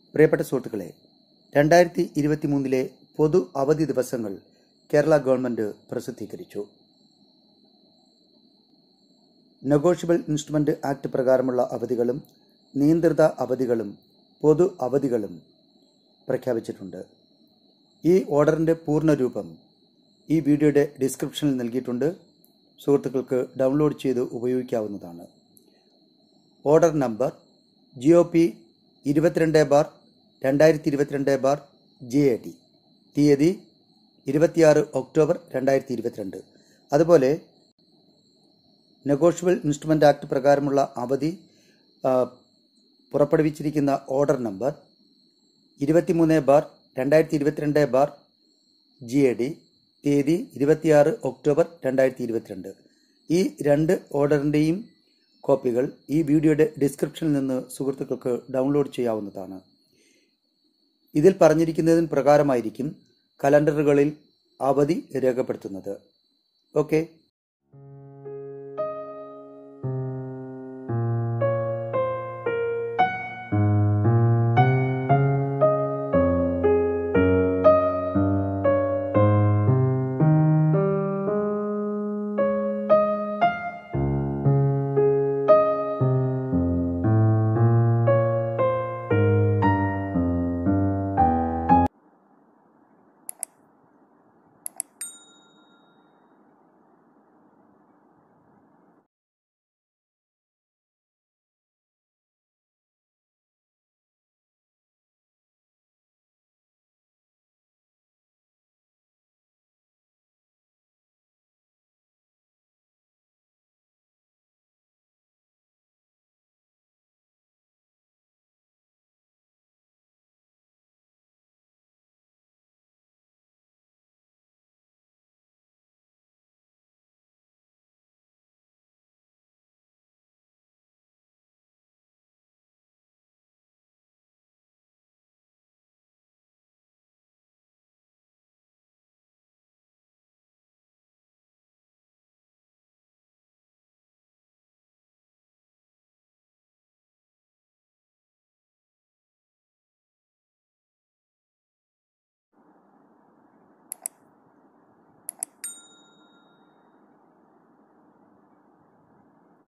പ്രിയപ്പെട്ട സുഹൃത്തുക്കളെ രണ്ടായിരത്തി ഇരുപത്തി മൂന്നിലെ പൊതു അവധി ദിവസങ്ങൾ കേരള ഗവൺമെന്റ് പ്രസിദ്ധീകരിച്ചു നെഗോഷ്യബിൾ ഇൻസ്ട്രുമെന്റ് ആക്ട് പ്രകാരമുള്ള അവധികളും നിയന്ത്രിത അവധികളും പൊതു അവധികളും പ്രഖ്യാപിച്ചിട്ടുണ്ട് ഈ ഓർഡറിന്റെ പൂർണ്ണരൂപം ഈ വീഡിയോയുടെ ഡിസ്ക്രിപ്ഷനിൽ നൽകിയിട്ടുണ്ട് സുഹൃത്തുക്കൾക്ക് ഡൗൺലോഡ് ചെയ്ത് ഉപയോഗിക്കാവുന്നതാണ് order number G O P ഇരുപത്തിരണ്ട് ബാർ രണ്ടായിരത്തി ഇരുപത്തിരണ്ട് ബാർ ജി എ ടി തീയതി ഇരുപത്തിയാറ് ഒക്ടോബർ രണ്ടായിരത്തി ഇരുപത്തിരണ്ട് അതുപോലെ നെഗോഷ്യബിൾ ഇൻസ്ട്രുമെന്റ് ആക്ട് പ്രകാരമുള്ള അവധി ആ, പുറപ്പെടുവിച്ചിരിക്കുന്ന ഓർഡർ നമ്പർ ഇരുപത്തിമൂന്ന് ബാർ രണ്ടായിരത്തി ഇരുപത്തിരണ്ട് ബാർ ജി എ ഡി തീയതി ഇരുപത്തിയാറ് ഒക്ടോബർ രണ്ടായിരത്തി ഇരുപത്തിരണ്ട് ഈ രണ്ട് ഓർഡറിൻ്റെയും കോപ്പികൾ ഈ വീഡിയോയുടെ ഡിസ്ക്രിപ്ഷനിൽ നിന്ന് സുഹൃത്തുക്കൾക്ക് ഡൗൺലോഡ് ചെയ്യാവുന്നതാണ് ഇതിൽ പറഞ്ഞിരിക്കുന്നതിന് പ്രകാരമായിരിക്കും കലണ്ടറുകളിൽ അവധി രേഖപ്പെടുത്തുന്നത് ഓക്കെ